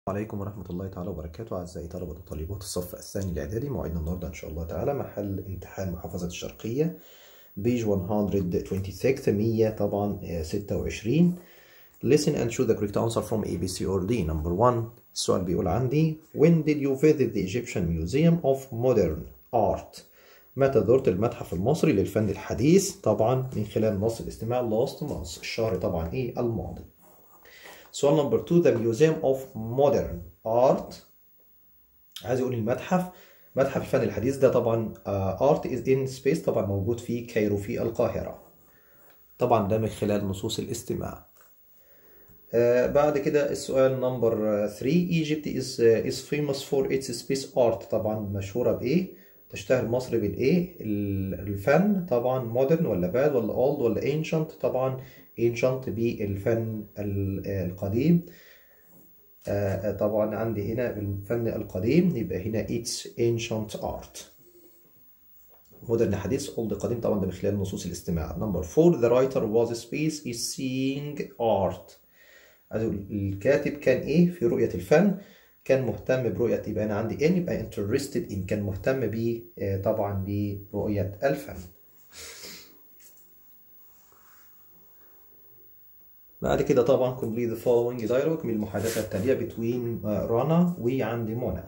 عليكم ورحمة الله تعالى وبركاته أعزائي طلبة وطالبات الصف الثاني الإعدادي موعدنا النهاردة إن شاء الله تعالى محل امتحان محافظة الشرقية بيج 126 100 طبعا آه، 26 Listen and choose the correct answer from A, B, C or D. Number one السؤال بيقول عندي When did you visit the Egyptian Museum of Modern Art? متى زرت المتحف المصري للفن الحديث؟ طبعا من خلال نص الاستماع last month الشهر طبعا إيه الماضي. سؤال نمبر 2 The Museum of Modern Art عايز يقول المتحف متحف الفن الحديث ده طبعا uh, Art is in space طبعا موجود في كايرو في القاهرة طبعا ده من خلال نصوص الاستماع آه بعد كده السؤال نمبر 3 Egypt is uh, is famous for its space art طبعا مشهورة بإيه؟ تشتهر مصر بالإيه؟ ال- الفن طبعا modern ولا bad ولا old ولا ancient طبعا ancient بالفن ال- القديم آه، طبعا عندي هنا الفن القديم يبقى هنا it's ancient art modern حديث old قديم طبعا ده من خلال نصوص الاستماع number four the writer was space is seeing art عايز أقول الكاتب كان ايه في رؤية الفن كان مهتم برؤية يبقى انا عندي ان يبقى interested in كان مهتم ب آه، طبعا برؤية الفن بعد كده طبعا complete the following dialogue من المحادثة التالية between آه، رنا وعندي منى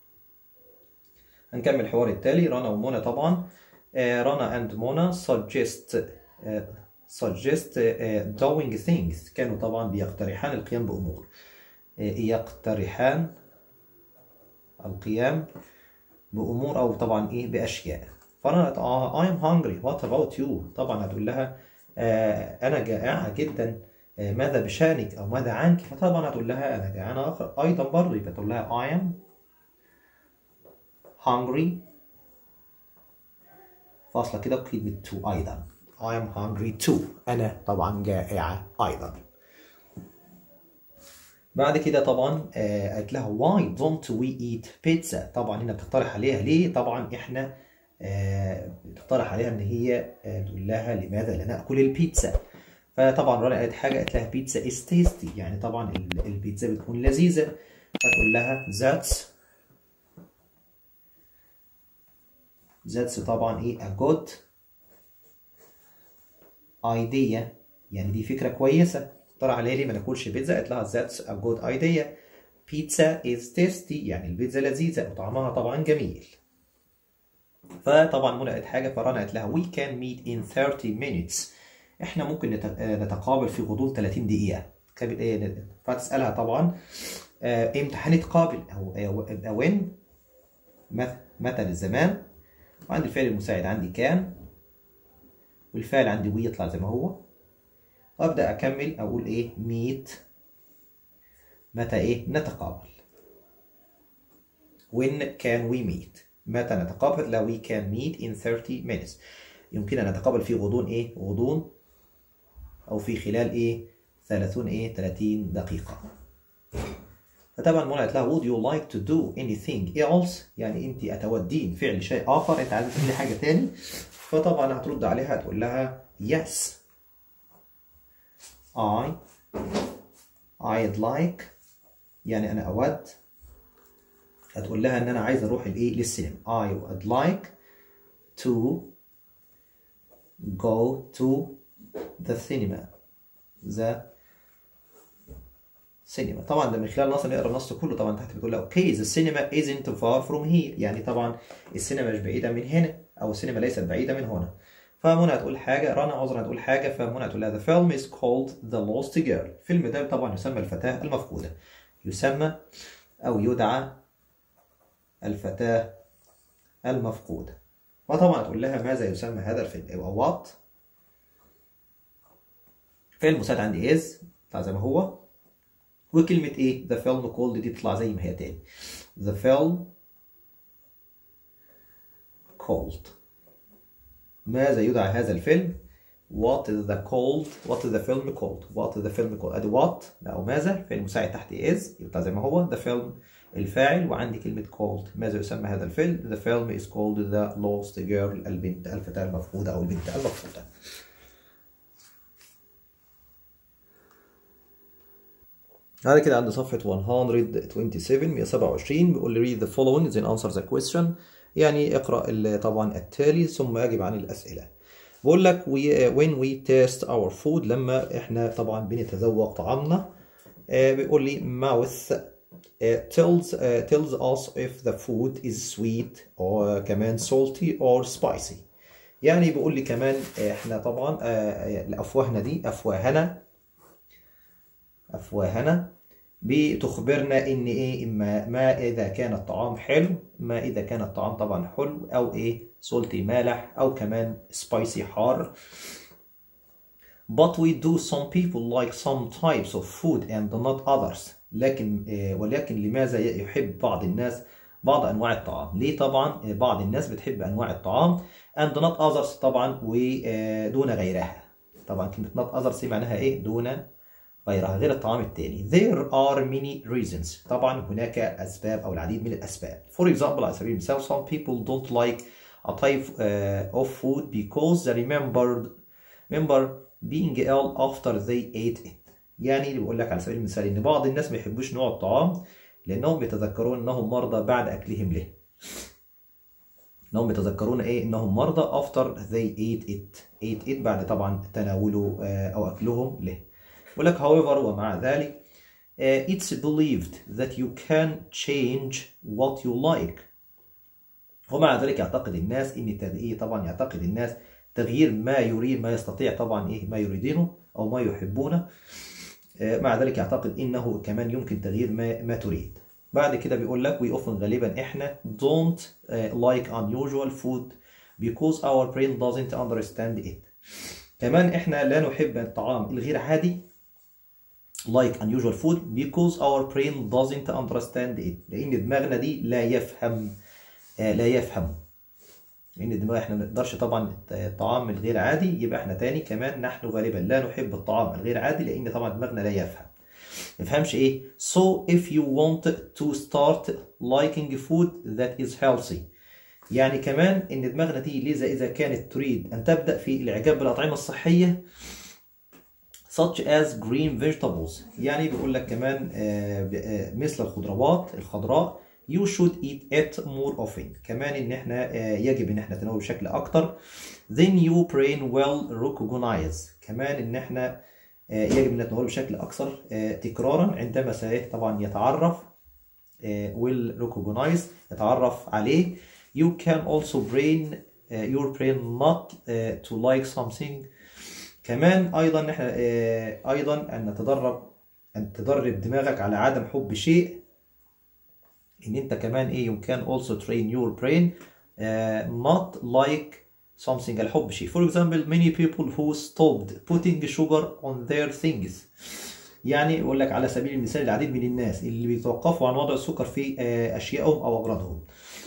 هنكمل الحوار التالي رنا ومنى طبعا آه، رنا and منى suggest آه، suggest آه، doing things كانوا طبعا بيقترحان القيام بأمور آه، يقترحان القيام بأمور أو طبعا إيه بأشياء فرنا آه I'm hungry what about you طبعا هتقول لها آه أنا جائعة جدا آه ماذا بشأنك أو ماذا عنك فطبعا هتقول لها أنا جائعة آخر أيضا برضه يبقى تقول لها I am hungry فاصلة كده بكلمة to أيضا I am hungry too أنا طبعا جائعة أيضا بعد كده طبعا آه، قالت لها why don't we eat pizza طبعا هنا بتقترح عليها ليه طبعا احنا آه، بتقترح عليها ان هي آه، تقول لها لماذا لا ناكل البيتزا فطبعا رنا قالت حاجه قالت لها بيتزا is tasty يعني طبعا ال- البيتزا بتكون لذيذه فتقول لها that's that's طبعا ايه a good idea يعني دي فكرة كويسة اقترح عليها ليه ما ناكلش بيتزا قالت لها that's a good idea pizza is tasty يعني البيتزا لذيذة وطعمها طبعا جميل فطبعا منى قالت حاجة فرنا قالت لها we can meet in 30 minutes احنا ممكن نت- آه، نتقابل في غضون 30 دقيقة كاب- آه، فتسألها طبعا آه، امتى هنتقابل او آه، أو when مت- متى للزمان وعندي الفعل المساعد عندي كان والفعل عندي وي يطلع زي ما هو وابدا اكمل اقول ايه ميت متى ايه نتقابل when can we meet متى نتقابل لا we can meet in 30 minutes يمكن ان نتقابل في غضون ايه غضون او في خلال ايه 30 ايه 30 دقيقة فطبعا منى قالت لها would you like to do anything else يعني انت اتودين فعل شيء اخر انت عايزه تعملي حاجه تاني فطبعا هترد عليها هتقول لها yes I I'd like يعني انا اود هتقول لها ان انا عايز اروح الايه للسينما I would like to go to the cinema the سينما طبعا ده من خلال النص نقرا النص كله طبعا تحت بتقول لها اوكي the cinema isn't far from here يعني طبعا السينما مش بعيده من هنا او السينما ليست بعيده من هنا فمنى هتقول حاجه رنا عذرا هتقول حاجه فمنى هتقول لها the film is called the lost girl الفيلم ده طبعا يسمى الفتاه المفقوده يسمى او يدعى الفتاه المفقوده وطبعا هتقول لها ماذا يسمى هذا الفيلم يبقى what فيلم مساعد عندي is طلع زي ما هو وكلمة ايه؟ The film called دي تطلع زي ما هي تاني. The film called. ماذا يدعى هذا الفيلم؟ What is the called? What is the film called? What is the film called? ادي what او ماذا؟ الفعل المساعد تحت is يبقى زي ما هو the film الفاعل وعندي كلمة called ماذا يسمى هذا الفيلم؟ The film is called the lost girl البنت الفتاة المفقودة أو البنت المفقودة. بعد كده عند صفحة 127 127 بيقول لي read the following then answer the question يعني اقرأ ال- طبعا التالي ثم أجب عن الأسئلة بقول لك we, when we taste our food لما احنا طبعا بنتذوق طعامنا آه، بيقول لي mouth آه، tells آه، tells us if the food is sweet or كمان salty or spicy يعني بيقول لي كمان آه، احنا طبعا آه، آه، افواهنا دي افواهنا افواهنا بتخبرنا ان ايه اما ما اذا كان الطعام حلو ما اذا كان الطعام طبعا حلو او ايه سولتي مالح او كمان سبايسي حار But we do some people like some types of food and not others لكن آه، ولكن لماذا يحب بعض الناس بعض انواع الطعام ليه طبعا آه، بعض الناس بتحب انواع الطعام and not others طبعا ودون غيرها طبعا كلمة not others دي معناها ايه دون غيرها غير الطعام التاني there are many reasons طبعا هناك أسباب أو العديد من الأسباب for example على سبيل المثال some people don't like a type uh, of food because they remembered remember being ill after they ate it يعني اللي بيقول لك على سبيل المثال إن بعض الناس ما يحبوش نوع الطعام لأنهم بيتذكرون أنهم مرضى بعد أكلهم له انهم يتذكرون ايه انهم مرضى after they ate it ate it بعد طبعا تناوله آه، او اكلهم له يقول لك however ومع ذلك آه، it's believed that you can change what you like ومع ذلك يعتقد الناس ان تغيير طبعا يعتقد الناس تغيير ما يريد ما يستطيع طبعا ايه ما يريدونه او ما يحبونه آه، مع ذلك يعتقد انه كمان يمكن تغيير ما ما تريد بعد كده بيقول لك we often غالبا احنا don't uh, like unusual food because our brain doesn't understand it كمان احنا لا نحب الطعام الغير عادي like unusual food because our brain doesn't understand it لان دماغنا دي لا يفهم آه، لا يفهم لان الدماغ احنا ما نقدرش طبعا الطعام الغير عادي يبقى احنا تاني كمان نحن غالبا لا نحب الطعام الغير عادي لان طبعا دماغنا لا يفهم ما يفهمش ايه so if you want to start liking food that is healthy يعني كمان ان دماغنا دي لذا اذا كانت تريد ان تبدا في الاعجاب بالاطعمه الصحيه such as green vegetables يعني بيقول لك كمان آه، ب- آه، مثل الخضروات الخضراء you should eat it more often كمان ان احنا آه، يجب ان احنا نتناول بشكل اكتر then your brain will recognize كمان ان احنا آه، يجب ان نتناوله بشكل اكثر آه، تكرارا عندما سي طبعا يتعرف آه، will recognize يتعرف عليه you can also brain آه، your brain not آه، to like something كمان ايضا ان احنا آه، ايضا ان نتدرب ان تدرب دماغك على عدم حب شيء ان انت كمان ايه you can also train your brain uh, not like something الحب شيء for example many people who stopped putting sugar on their things يعني يقول لك على سبيل المثال العديد من الناس اللي بيتوقفوا عن وضع السكر في آه، اشيائهم او اغراضهم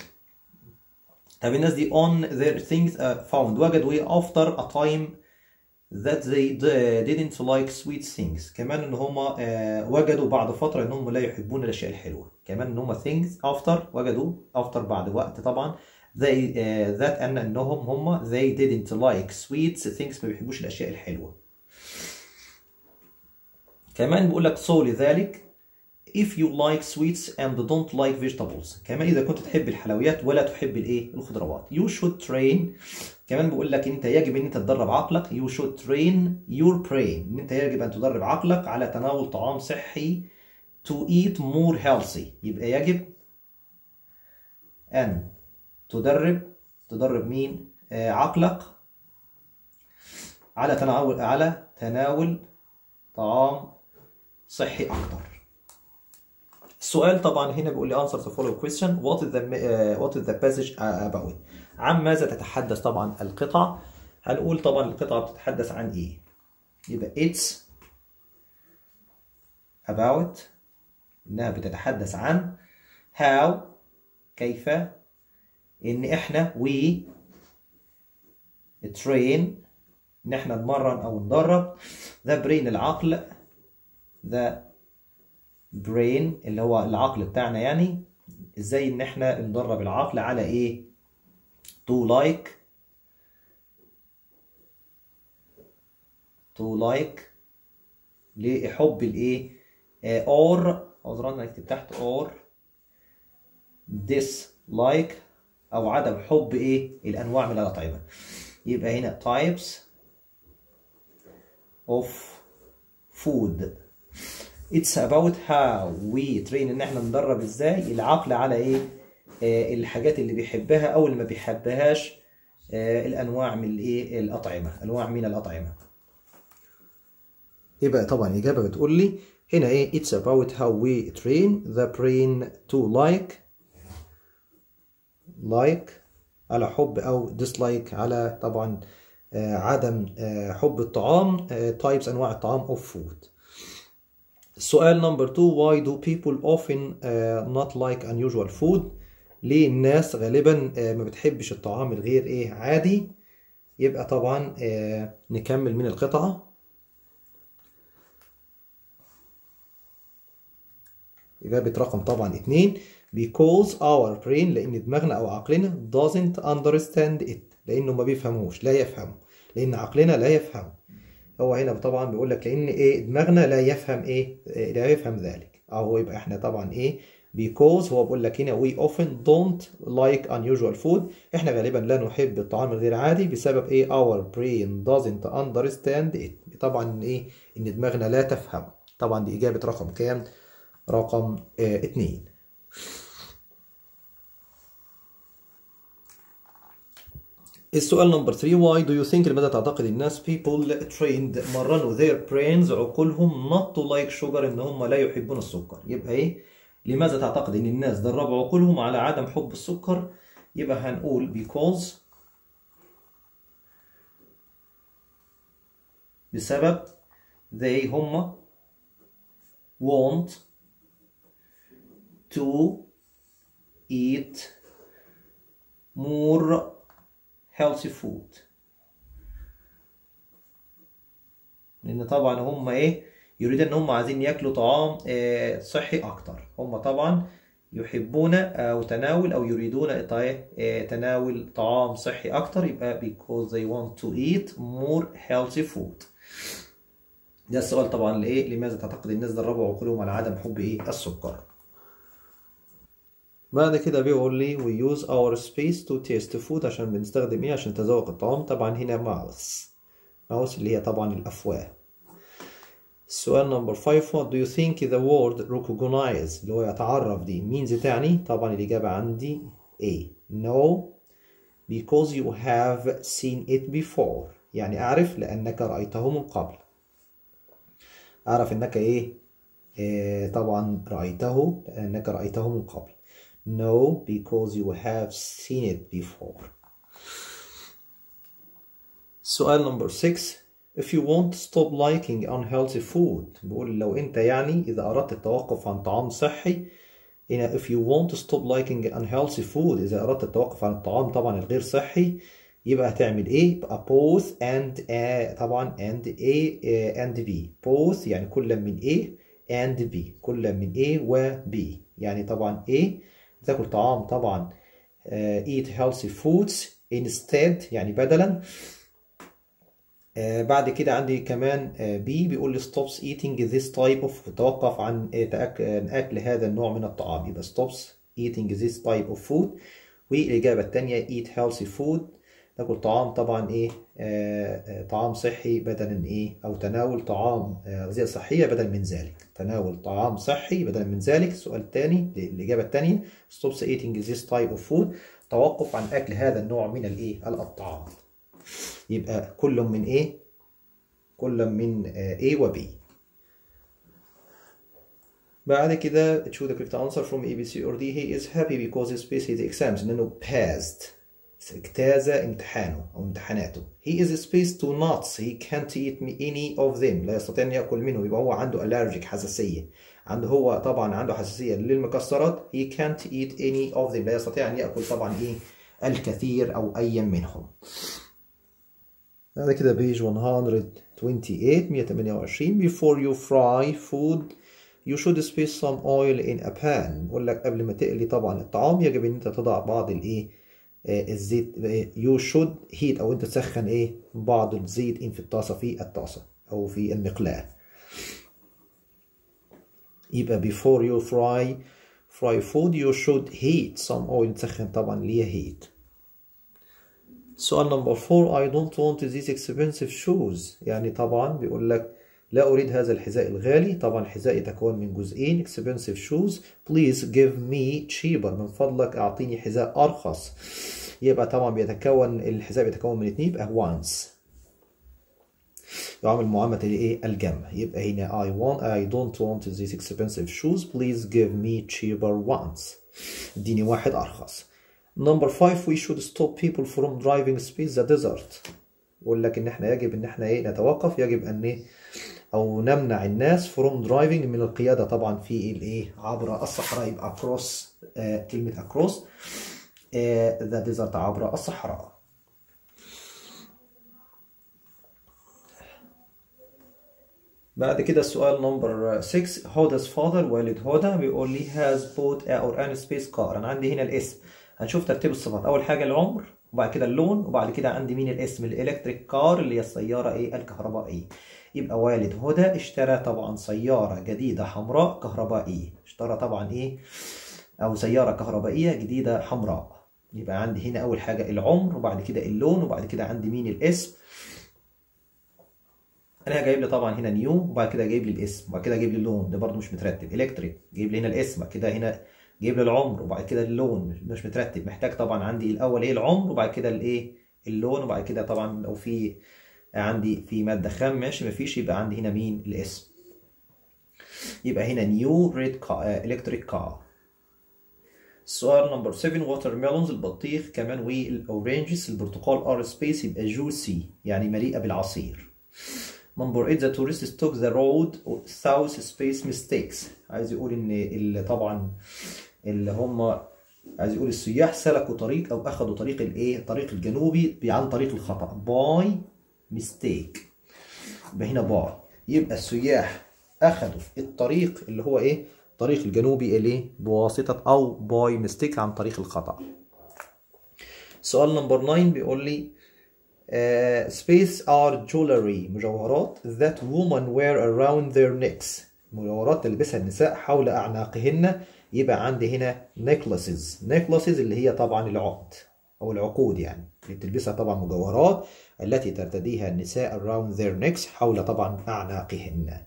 طب الناس دي on their things uh, found وجدوا ايه after a time that they d- didn't like sweet things كمان ان هم وجدوا بعد فترة ان هم لا يحبون الاشياء الحلوة كمان ان هم things after وجدوا after بعد وقت طبعا they uh, that ان انهم هم they didn't like sweet things ما بيحبوش الاشياء الحلوة كمان بيقول لك so لذلك if you like sweets and don't like vegetables كمان اذا كنت تحب الحلويات ولا تحب الايه الخضروات you should train كمان بيقول لك انت يجب ان انت تدرب عقلك you should train your brain ان انت يجب ان تدرب عقلك على تناول طعام صحي to eat more healthy يبقى يجب ان تدرب تدرب مين آه عقلك على تناول على تناول طعام صحي اكتر السؤال طبعا هنا بيقول لي answer the following question what is the uh, what is the passage about عن ماذا تتحدث طبعا القطعة هنقول طبعا القطعة بتتحدث عن ايه يبقى it's about انها بتتحدث عن how كيف ان احنا we train ان احنا نمرن او ندرب the brain العقل the brain اللي هو العقل بتاعنا يعني ازاي ان احنا ندرب العقل على ايه to like to like لحب الايه اور عذرا نكتب تحت اور dislike او عدم حب ايه الانواع من الاطعمه يبقى هنا types of food it's about how we train ان احنا ندرب ازاي العقل على ايه آه الحاجات اللي بيحبها او اللي ما بيحبهاش آه الانواع من الايه الاطعمه انواع من الاطعمه يبقى طبعا الاجابه بتقول لي هنا ايه it's about how we train the brain to like like على حب او dislike على طبعا آه عدم آه حب الطعام آه types انواع الطعام of food السؤال نمبر 2 why do people often uh, not like unusual food ليه الناس غالبا uh, ما بتحبش الطعام الغير ايه عادي يبقى طبعا uh, نكمل من القطعة إجابة رقم طبعا اتنين because our brain لأن دماغنا أو عقلنا doesn't understand it لأنه ما بيفهموش لا يفهم لأن عقلنا لا يفهم هو هنا طبعا بيقول لك لان ايه دماغنا لا يفهم ايه لا يفهم ذلك او يبقى احنا طبعا ايه because هو بيقول لك هنا we often don't like unusual food احنا غالبا لا نحب الطعام الغير عادي بسبب ايه our brain doesn't understand it طبعا ايه ان دماغنا لا تفهم طبعا دي اجابة رقم كام رقم اه اتنين السؤال نمبر 3 why do you think لماذا تعتقد الناس people trained مرنوا their brains عقولهم not to like sugar ان هم لا يحبون السكر يبقى ايه لماذا تعتقد ان الناس دربوا عقولهم على عدم حب السكر يبقى هنقول because بسبب they هم want to eat more healthy food لان طبعا هم ايه يريد ان هم عايزين ياكلوا طعام آه صحي اكتر هم طبعا يحبون او تناول او يريدون آه تناول طعام صحي اكتر يبقى because they want to eat more healthy food ده السؤال طبعا لايه لماذا تعتقد الناس دربوا عقولهم على عدم حب ايه السكر بعد كده بيقول لي we use our space to taste food عشان بنستخدم ايه عشان تذوق الطعام طبعا هنا mouth mouth اللي هي طبعا الأفواه السؤال نمبر 5 what do you think the word recognize اللي هو يتعرف دي means تعني طبعا الإجابة عندي A no because you have seen it before يعني أعرف لأنك رأيته من قبل أعرف أنك إيه إيه طبعا رأيته لأنك رأيته من قبل No, because you have seen it before. سؤال number 6 If you want to stop liking unhealthy food بقول لو أنت يعني إذا أردت التوقف عن طعام صحي هنا if you want to stop liking unhealthy food إذا أردت التوقف عن الطعام طبعا الغير صحي يبقى هتعمل إيه؟ يبقى both and A طبعا and A and B both يعني كل من A and B كل من A و B يعني طبعا A تاكل طعام طبعا uh, eat healthy foods instead يعني بدلا uh, بعد كده عندي كمان uh, B بيقول لي stops eating this type of توقف عن أكل هذا النوع من الطعام يبقى stops eating this type of food والإجابة الثانية eat healthy food تاكل طعام طبعا ايه آه طعام صحي بدلا ايه او تناول طعام غذاء صحيه بدلا من ذلك تناول طعام صحي بدلا من ذلك السؤال الثاني الاجابه الثانيه stops eating this type of food توقف عن اكل هذا النوع من الايه الطعام يبقى كل من ايه كل من آه A و B بعد كده choose the correct answer from A B C or D he is happy because he passed his exams لانه passed اجتاز امتحانه أو امتحاناته he is spaced to nuts he can't eat any of them لا يستطيع أن يأكل منه يبقى هو عنده allergic حساسية عنده هو طبعا عنده حساسية للمكسرات he can't eat any of them لا يستطيع أن يأكل طبعا إيه الكثير أو أي منهم هذا كده بيج 128 128 before you fry food you should space some oil in a pan بقول لك قبل ما تقلي طبعا الطعام يجب ان انت تضع بعض الايه الزيت you should heat او انت تسخن ايه بعض الزيت in في الطاسه في الطاسه او في المقلاة يبقى before you fry fry food you should heat some oil تسخن طبعا اللي هي heat سؤال نمبر 4 I don't want these expensive shoes يعني طبعا بيقول لك لا أريد هذا الحذاء الغالي طبعا الحذاء يتكون من جزئين expensive shoes please give me cheaper من فضلك أعطيني حذاء أرخص يبقى طبعا بيتكون الحذاء بيتكون من اتنين يبقى once يعمل معاملة الايه الجمع يبقى هنا I want I don't want these expensive shoes please give me cheaper ones اديني واحد أرخص Number five, we should stop people from driving speed the desert. بقول لك إن إحنا يجب إن إحنا إيه نتوقف يجب أن إيه أو نمنع الناس from driving من القيادة طبعا في الإيه عبر الصحراء يبقى across آه كلمة across آه the desert عبر الصحراء. بعد كده السؤال نمبر 6 هودا's father والد هودا بيقول لي has bought a or an space car أنا عندي هنا الاسم هنشوف ترتيب الصفات اول حاجه العمر وبعد كده اللون وبعد كده عندي مين الاسم الالكتريك كار اللي هي السياره ايه الكهربائيه يبقى والد هدى اشترى طبعا سياره جديده حمراء كهربائيه اشترى طبعا ايه او سياره كهربائيه جديده حمراء يبقى عندي هنا اول حاجه العمر وبعد كده اللون وبعد كده عندي مين الاسم انا جايب لي طبعا هنا نيو وبعد كده جايب لي الاسم وبعد كده جايب لي اللون ده برده مش مترتب الكتريك جايب لي هنا الاسم بعد كده هنا جايب لي العمر وبعد كده اللون مش مترتب محتاج طبعا عندي الاول ايه العمر وبعد كده الايه اللون وبعد كده طبعا لو في عندي في ماده خام ماشي مفيش يبقى عندي هنا مين الاسم يبقى هنا نيو ريد الكتريك كار السؤال نمبر 7 ووتر ميلونز البطيخ كمان والاورنجز البرتقال ار سبيس يبقى جوسي يعني مليئه بالعصير نمبر 8 the tourists took the road south space mistakes عايز يقول ان اللي طبعا اللي هم عايز يقول السياح سلكوا طريق او اخذوا طريق الايه الطريق الجنوبي عن طريق الخطا باي ميستيك يبقى هنا باي يبقى السياح اخذوا الطريق اللي هو ايه الطريق الجنوبي اليه بواسطه او باي ميستيك عن طريق الخطا سؤال نمبر 9 بيقول لي Uh, space are jewelry مجوهرات that women wear around their necks مجوهرات تلبسها النساء حول أعناقهن يبقى عندي هنا necklaces necklaces اللي هي طبعا العقد أو العقود يعني اللي بتلبسها طبعا مجوهرات التي ترتديها النساء around their necks حول طبعا أعناقهن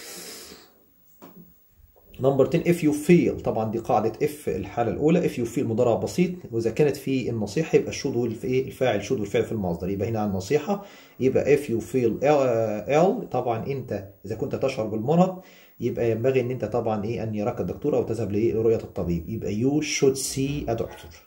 نمبر 10 if you feel طبعا دي قاعدة if الحالة الأولى if you feel مضارع بسيط وإذا كانت في النصيحة يبقى الشود والإيه الفاعل شود والفعل في المصدر يبقى هنا النصيحة يبقى if you feel ill طبعا أنت إذا كنت تشعر بالمرض يبقى ينبغي أن أنت طبعا إيه أن يراك الدكتور أو تذهب لرؤية الطبيب يبقى you should see a doctor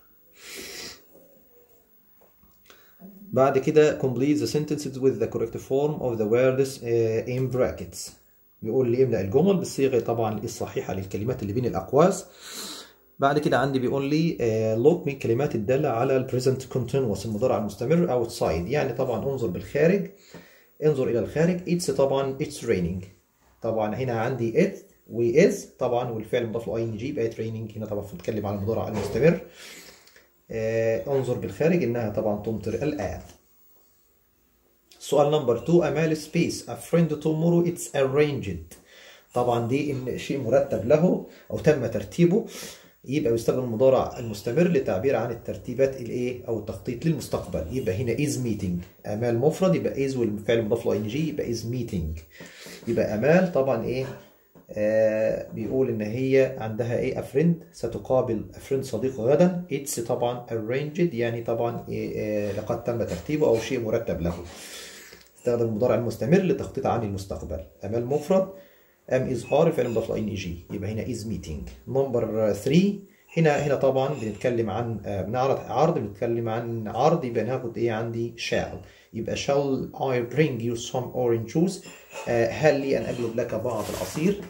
بعد كده complete the sentences with the correct form of the words uh, in brackets بيقول لي املأ الجمل بالصيغة طبعا الصحيحة للكلمات اللي بين الأقواس بعد كده عندي بيقول لي لوك من الكلمات الدالة على البريزنت كونتينوس المضارع المستمر اوتسايد يعني طبعا انظر بالخارج انظر إلى الخارج اتس طبعا اتس raining طبعا هنا عندي ات وإز طبعا والفعل مضاف له اي ان جي يبقى ريننج هنا طبعا بتتكلم عن المضارع المستمر انظر بالخارج انها طبعا تمطر الآن سؤال نمبر 2 أمال سبيس a friend tomorrow it's arranged طبعا دي إن شيء مرتب له أو تم ترتيبه يبقى يستخدم المضارع المستمر للتعبير عن الترتيبات الايه او التخطيط للمستقبل يبقى هنا is meeting امال مفرد يبقى is والفعل مضاف له ان جي يبقى is meeting يبقى امال طبعا ايه آه بيقول ان هي عندها ايه افريند ستقابل افريند صديق غدا اتس طبعا arranged يعني طبعا إيه آه لقد تم ترتيبه او شيء مرتب له استخدم المضارع المستمر للتخطيط عن المستقبل امال مفرد ام اظهار فعل مضاف ان جي يبقى هنا از ميتنج نمبر 3 هنا هنا طبعا بنتكلم عن بنعرض عرض بنتكلم عن عرض يبقى ناخد ايه عندي shall يبقى shall I bring you some orange juice هل لي ان اجلب لك بعض العصير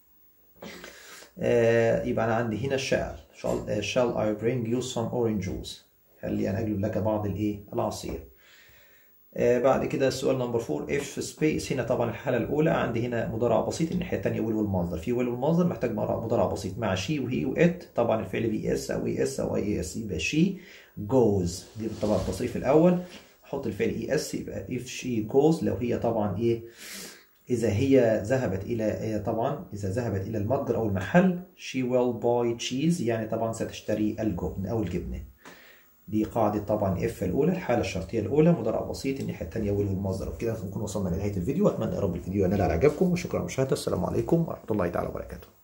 يبقى انا عندي هنا shall shall, shall I bring you some orange juice هل لي ان اجلب لك بعض الايه العصير آه بعد كده السؤال نمبر 4 اف سبيس هنا طبعا الحاله الاولى عندي هنا مضارع بسيط الناحيه الثانيه ويل والمصدر في ويل والمصدر محتاج مضارع بسيط مع شي وهي وات طبعا الفعل بي اس او اي اس او اي اس يبقى شي جوز دي طبعا التصريف الاول احط الفعل اي اس يبقى اف شي جوز لو هي طبعا ايه إذا هي ذهبت إلى طبعا إذا ذهبت إلى المتجر أو المحل she will buy cheese يعني طبعا ستشتري الجبن أو الجبنة دي قاعدة طبعا اف الأولى الحالة الشرطية الأولى مضارع بسيط الناحية الثانية will والمصدر وبكده نكون وصلنا لنهاية الفيديو أتمنى يا رب الفيديو ينال على إعجابكم وشكرا على المشاهدة السلام عليكم ورحمة الله تعالى وبركاته